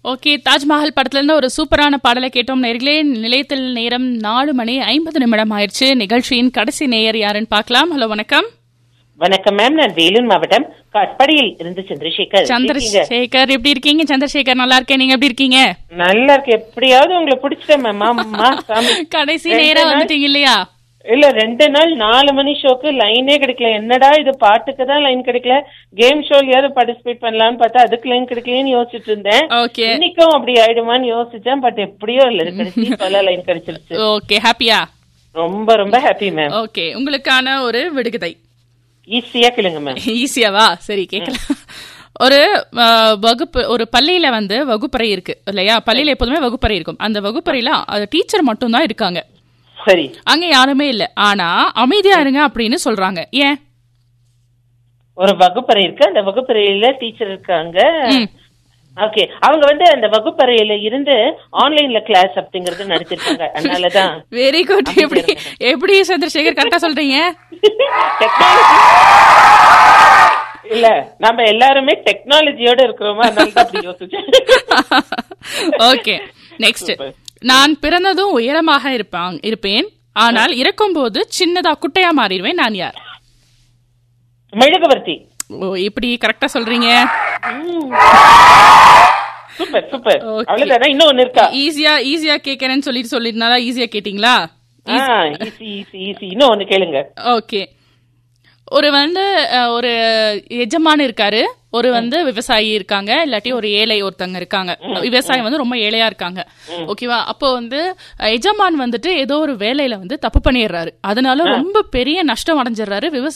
Okay Taj Mahal படத்துல இருந்து ஒரு சூப்பரான பாடலை கேட்டோம் நேர்களே நிலையத்தில் நேரம் நாலு மணி ஐம்பது நிமிடம் ஆயிடுச்சு நிகழ்ச்சியின் கடைசி நேயர் யாருன்னு பார்க்கலாம் ஹலோ வணக்கம் வணக்கம் மேம் நான் வேலூர் மாவட்டம் காட்பாடியில் இருந்து சந்திரசேகர் இருக்கீங்க? சந்திரசேகர் எப்படி இருக்கீங்க சந்திரசேகர் நல்லா இருக்கேன் நீங்க எப்படி இருக்கீங்க நல்லா இருக்கு எப்படியாவது உங்களை பிடிச்சிட்டேன் மேம் ஆமா சாமி கடைசி ரெண்டு நேரம் நாள்- வந்துட்டீங்க இல்லையா இல்ல ரெண்டு நாள் நாலு மணி ஷோக்கு லைனே கிடைக்கல என்னடா இது பாட்டுக்கு தான் லைன் கிடைக்கல கேம் ஷோலயாவது பார்ட்டிசிபேட் பண்ணலாம்னு பார்த்தா அதுக்கு லைன் கிடைக்கலன்னு யோசிச்சுட்டு இருந்தேன் ஓகே இன்னைக்கும் அப்படி ஆயிடுமான்னு யோசிச்சேன் பட் எப்படியோ இல்ல கிடைச்சி பல லைன் கிடைச்சிருச்சு ஓகே ஹாப்பியா ரொம்ப ரொம்ப ஹாப்பி மேம் ஓகே உங்களுக்கான ஒரு விடுகதை ஈஸியா கேளுங்க மேம் ஈஸியாவா சரி கேட்கலாம் ஒரு அஹ், வகுப்பு ஒரு பள்ளியில வந்து வகுப்பறை இருக்கு இல்லையா பள்ளியில எப்போதுமே வகுப்பறை இருக்கும் அந்த வகுப்பறையில டீச்சர் மட்டும் தான் இருக்காங்க சரி அங்க யாருமே இல்ல ஆனா அமைதியா இருங்க அப்படின்னு சொல்றாங்க ஏன் ஒரு வகுப்பறை இருக்கு அந்த வகுப்பறையில டீச்சர் இருக்காங்க ம். ஓகே அவங்க வந்து அந்த வகுப்பறையில இருந்து ஆன்லைன்ல கிளாஸ் அப்படிங்கறது நடத்திருக்காங்க அதனாலதான் வெரி குட் எப்படி எப்படி சந்திரசேகர் கரெக்டா சொல்றீங்க டெக்னாலஜி இல்ல நம்ம எல்லாருமே டெக்னாலஜியோட இருக்கிறோமா அதனால தான் அப்படி யோசிச்சேன் ஓகே நெக்ஸ்ட் நான் பிறந்ததும் உயரமாக இருப்பான் இருப்பேன் ஆனால் இறக்கும்போது சின்னதா குட்டையா மாறிடுவேன் நான் யார் மெழுகுவர்த்தி ஓ இப்படி கரெக்டா சொல்றீங்க சூப்பர் சூப்பர் Okay. அவ்வளவுதானா இன்னும் ஒண்ணு இருக்கா ஈஸியா ஈஸியா கேட்கறேன்னு சொல்லிட்டு சொல்லிருந்தா ஈஸியா கேட்டீங்களா ஈஸி ஈஸி ஈஸி இன்னும் ஒண்ணு கேளுங்க ஓகே ஒரு வந்து அஹ், ஒரு எஜமான் இருக்காரு ஒரு வந்து விவசாயி இருக்காங்க இல்லாட்டி ஒரு ஏழை ஒருத்தங்க இருக்காங்க விவசாயி வந்து ரொம்ப ஏழையா இருக்காங்க ஓகேவா அப்போ வந்து அஹ், எஜமான் வந்துட்டு ஏதோ ஒரு வேலையில வந்து தப்பு பண்ணிடுறாரு அதனால ரொம்ப பெரிய நஷ்டம் அடைஞ்சிடுறாரு விவசாயி